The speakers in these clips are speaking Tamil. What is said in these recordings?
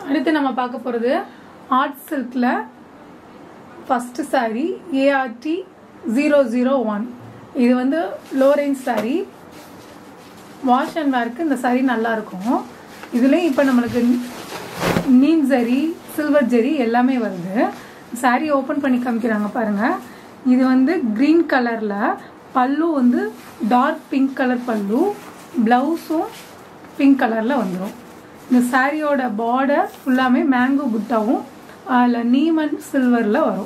அடுத்து நம்ம பார்க்க போகிறது ஆர்ட் சில்கில் first saree ART zero zero one இது வந்து low range saree wash and வேர்க்கு இந்த saree நல்லா இருக்கும் இதுலேயும் இப்போ நம்மளுக்கு நீம் ஜரி சில்வர் ஜரி எல்லாமே வருது saree ஓப்பன் பண்ணி காமிக்கிறாங்க பாருங்க இது வந்து க்ரீன் கலரில் பல்லு வந்து டார்க் பிங்க் கலர் பல்லு ப்ளவுஸும் பிங்க் கலரில் வந்துடும் இந்த சாரியோட பார்டர் ஃபுல்லாமே மேங்கோ புட்டாவும் அதில் நீமன் சில்வரில் வரும்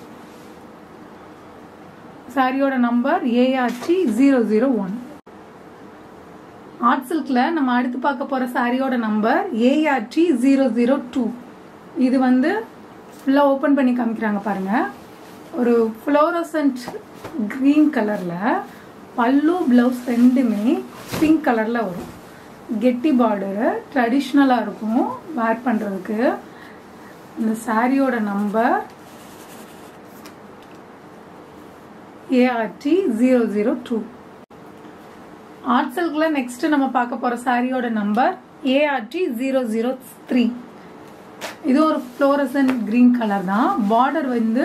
சாரியோட number ART zero zero one art சில்கில் நம்ம அடுத்து பார்க்க போகிற சாரியோட number ART zero zero two இது வந்து ஃபுல்லாக ஓப்பன் பண்ணி காமிக்கிறாங்க பாருங்கள் ஒரு ஃப்ளோரசன்ட் க்ரீன் கலரில் பல்லு ப்ளவுஸ் ரெண்டுமே பிங்க் கலரில் வரும் கெட்டி பார்டரு ட்ரெடிஷ்னலாக இருக்கும் வேர் பண்ணுறதுக்கு இந்த சாரியோட number ART zero zero two art சில்கில் நெக்ஸ்ட் நம்ம பார்க்க போகிற சாரியோட number ART zero zero three இது ஒரு ஃப்ளோரசன் க்ரீன் கலர் தான் பார்டர் வந்து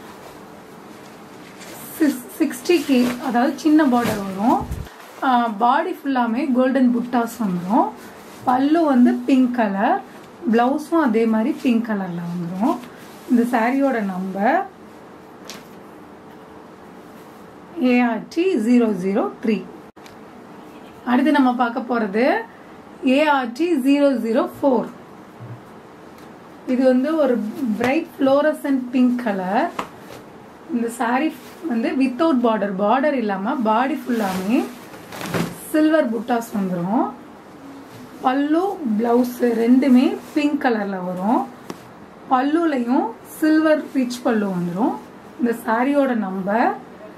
சிக்ஸ்டி கே அதாவது சின்ன பார்டர் வரும் பாடி ஃபுல்லாமே கோல்டன் புட்டாஸ் வந்துடும் பல்லு வந்து பிங்க் கலர் ப்ளவுஸும் அதே மாதிரி பிங்க் கலரில் வந்துடும் இந்த சாரியோட number ART zero zero three அடுத்து நம்ம பார்க்க போகிறது ஏஆர்டி ஜீரோ ஜீரோ ஃபோர் இது வந்து ஒரு பிரைட் ஃப்ளோரசன்ட் பிங்க் கலர் இந்த சாரீ வந்து வித்தவுட் பார்டர் பார்டர் இல்லாமல் பாடி ஃபுல்லாமே சில்வர் புட்டாஸ் வந்துடும் பல்லு ப்ளவுஸ் ரெண்டுமே பிங்க் கலரில் வரும் பல்லுலையும் சில்வர் ரிச் பல்லு வந்துடும் இந்த சாரியோட number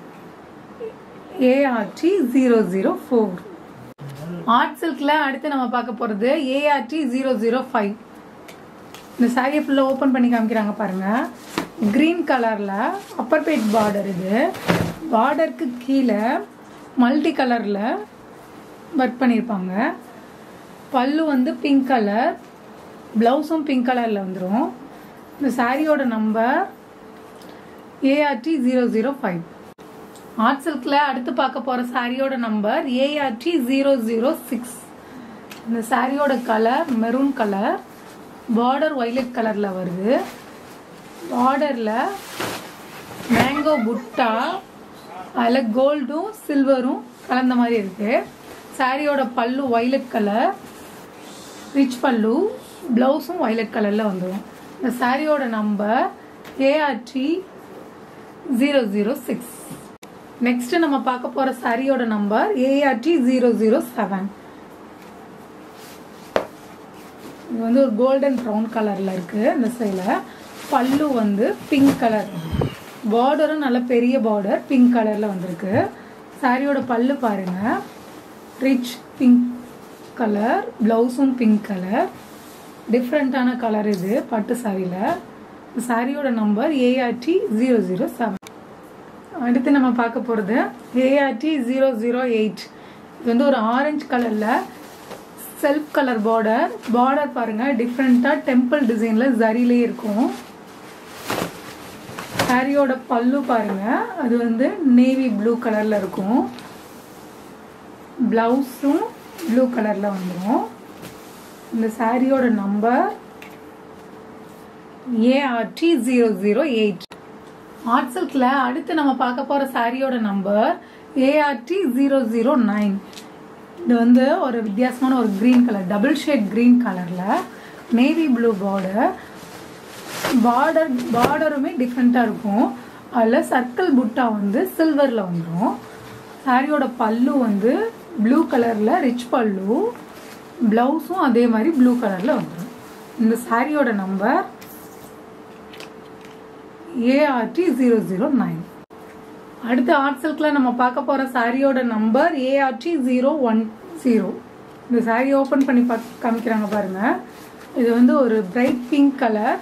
ART zero zero four art சில்கில் அடுத்து நம்ம பார்க்க போகிறது ஏஆர்டி ஜீரோ ஜீரோ ஃபைவ் இந்த சாரியை ஃபுல்லாக ஓப்பன் பண்ணி காமிக்கிறாங்க பாருங்கள் க்ரீன் கலரில் அப்பர் பேட் பார்டர் இது பார்டருக்கு கீழே மல்டி கலரில் ஒர்க் பண்ணியிருப்பாங்க பல்லு வந்து பிங்க் கலர் ப்ளவுஸும் பிங்க் கலரில் வந்துடும் இந்த சாரியோட number ART zero zero five art சில்கில் அடுத்து பார்க்க போகிற சாரியோட number ART zero zero six இந்த சாரியோட colour maroon colour border violet கலரில் வருது பார்டரில் மேங்கோ புட்டா அதில் கோல்டும் சில்வரும் கலந்த மாதிரி இருக்குது சாரியோட பல்லு ஒய்லட் கலர் ரிச் பல்லு ப்ளவுஸும் ஒய்லட் கலரில் வந்துடும் இந்த சாரியோட number ART zero zero six next நம்ம பார்க்க போகிற சாரியோட number ART zero zero seven இது வந்து ஒரு கோல்டன் ப்ரௌன் கலரில் இருக்குது இந்த சைடில் பல்லு வந்து பிங்க் கலர் பார்டரும் நல்ல பெரிய பார்டர் பிங்க் கலரில் வந்திருக்கு சாரியோட பல்லு பாருங்கள் ரிச் பிங்க் கலர் ப்ளவுஸும் பிங்க் கலர் டிஃப்ரெண்ட்டான கலர் இது பட்டு சாரியில் சாரியோட number ART zero zero seven அடுத்து நம்ம பார்க்க போகிறது ஏஆர்டி ஜீரோ ஜீரோ எயிட் இது வந்து ஒரு ஆரஞ்சு கலரில் செல்ஃப் கலர் பார்டர் பார்டர் பாருங்கள் டிஃப்ரெண்ட்டாக டெம்பிள் டிசைனில் ஜரிலே இருக்கும் சாரியோட பல்லு பாருங்கள் அது வந்து நேவி ப்ளூ கலரில் இருக்கும் ப்ளவுஸும் ப்ளூ கலரில் வந்துடும் இந்த சாரியோட number ART zero zero eight art சில்கில் அடுத்து நம்ம பார்க்க போகிற சாரியோட number ART zero zero nine இது வந்து ஒரு வித்தியாசமான ஒரு green colour double shade green கலரில் நேவி ப்ளூ பார்டர் பார்டர் பார்டருமே டிஃப்ரெண்ட்டாக இருக்கும் அதில் சர்க்கிள் புட்டா வந்து சில்வரில் வந்துடும் சாரியோட பல்லு வந்து ப்ளூ கலரில் ரிச் பல்லு ப்ளவுஸும் அதே மாதிரி ப்ளூ கலரில் வந்துடும் இந்த சாரியோட number ART zero zero nine அடுத்து ஆர்ட் சில்கில் நம்ம பார்க்க போகிற சாரியோட number ART zero one zero இந்த சாரி ஓப்பன் பண்ணி பா காமிக்கிறாங்க பாருங்கள் இது வந்து ஒரு பிரைட் பிங்க் கலர்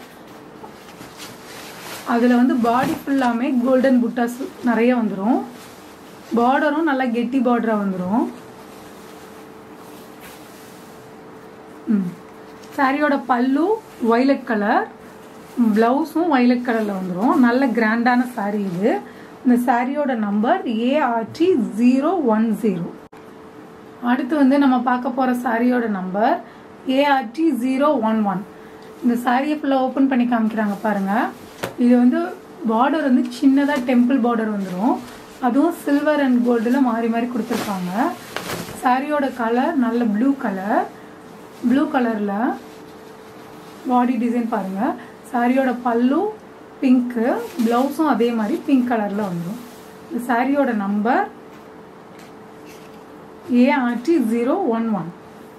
அதில் வந்து பாடி ஃபுல்லாமே கோல்டன் புட்டாஸ் நிறைய வந்துடும் பார்டரும் நல்லா கெட்டி பார்டராக வந்துடும் சாரியோட பல்லு ஒய்லட் கலர் ப்ளவுஸும் ஒய்லட் கலரில் வந்துடும் நல்ல கிராண்டான சாரீ இது இந்த சாரியோட number ART zero one zero அடுத்து வந்து நம்ம பார்க்க போகிற சாரியோட number ART zero one one இந்த சாரியை ஃபுல்லாக ஓப்பன் பண்ணி காமிக்கிறாங்க பாருங்கள் இது வந்து பார்டர் வந்து சின்னதாக டெம்பிள் பார்டர் வந்துடும் அதுவும் சில்வர் அண்ட் கோல்டில் மாறி மாறி கொடுத்துருக்காங்க சாரியோட கலர் நல்ல ப்ளூ கலர் ப்ளூ கலரில் பாடி டிசைன் பாருங்கள் சாரியோட பல்லு பிங்க்கு ப்ளவுஸும் அதே மாதிரி பிங்க் கலரில் வந்துடும் இந்த சாரியோட number ART zero one one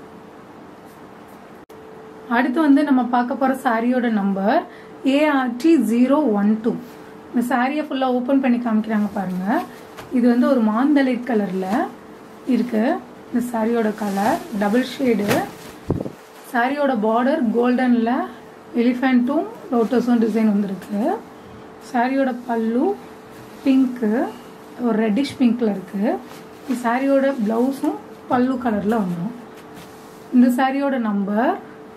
அடுத்து வந்து நம்ம பார்க்க போகிற சாரியோட number ART zero one two இந்த சாரியை ஃபுல்லாக ஓப்பன் பண்ணி காமிக்கிறாங்க பாருங்கள் இது வந்து ஒரு மாந்தளிர் கலரில் இருக்கு இந்த சாரியோட கலர் டபுள் ஷேடு சாரியோட பார்டர் கோல்டனில் எலிஃபெண்ட்டும் லோட்டஸும் டிசைன் வந்திருக்கு சாரியோட பல்லு பிங்க்கு ஒரு ரெட்டிஷ் பிங்க்கில் இருக்குது சாரியோட ப்ளவுஸும் பல்லு கலரில் வந்துடும் இந்த சாரியோட number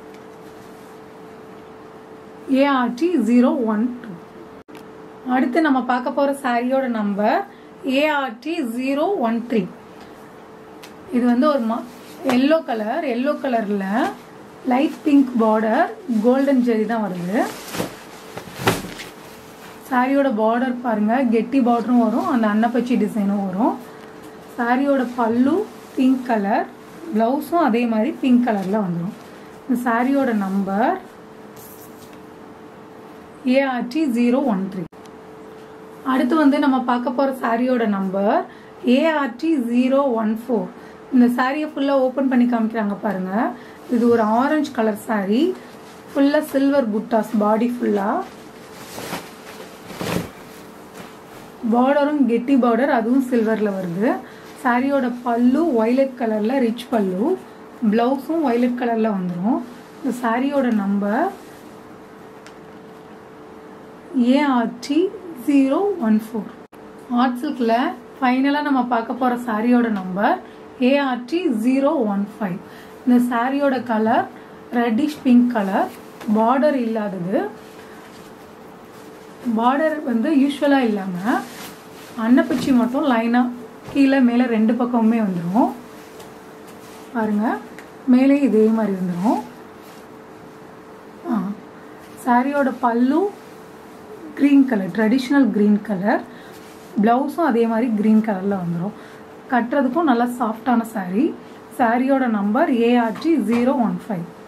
ART zero one two அடுத்து நம்ம பார்க்க போகிற சாரியோட number ART zero one three இது வந்து ஒரு மா எல்லோ கலர் எல்லோ கலரில் light pink border golden zari தான் வருது சாரியோட பார்டர் பாருங்கள் கெட்டி பார்டரும் வரும் அந்த அன்னப்பச்சி டிசைனும் வரும் சாரியோட பல்லு பிங்க் கலர் ப்ளவுஸும் அதே மாதிரி பிங்க் கலரில் வந்துடும் இந்த சாரியோட number ART zero one three அடுத்து வந்து நம்ம பார்க்க போகிற சாரியோட number ART zero one four இந்த சாரியை ஃபுல்லாக ஓப்பன் பண்ணி காமிக்கிறாங்க பாருங்கள் இது ஒரு ஆரஞ்சு கலர் சாரி ஃபுல்லாக சில்வர் புட்டாஸ் பாடி ஃபுல்லாக பார்டரும் கெட்டி பார்டர் அதுவும் சில்வரில் வருது சாரியோட பல்லு ஒய்லட் கலரில் ரிச் பல்லு ப்ளவுஸும் ஒய்லட் கலரில் வந்துடும் இந்த சாரியோட number ART zero one four art சில்கில் ஃபைனலாக நம்ம பார்க்க போகிற சாரியோட number ART zero one five இந்த சாரியோட colour reddish pink colour border இல்லாதது பார்டர் வந்து யூஸ்வலாக இல்லாமல் அன்னப்பச்சி மட்டும் லைனாக கீழே மேலே ரெண்டு பக்கமுமே வந்துடும் பாருங்கள் மேலே இதே மாதிரி வந்துடும் ஆ சாரியோட பல்லு green colour traditional green colour ப்ளவுஸும் அதே மாதிரி க்ரீன் கலரில் வந்துடும் கட்டுறதுக்கும் நல்லா சாஃப்டான சாரீ சாரியோட number ART zero one five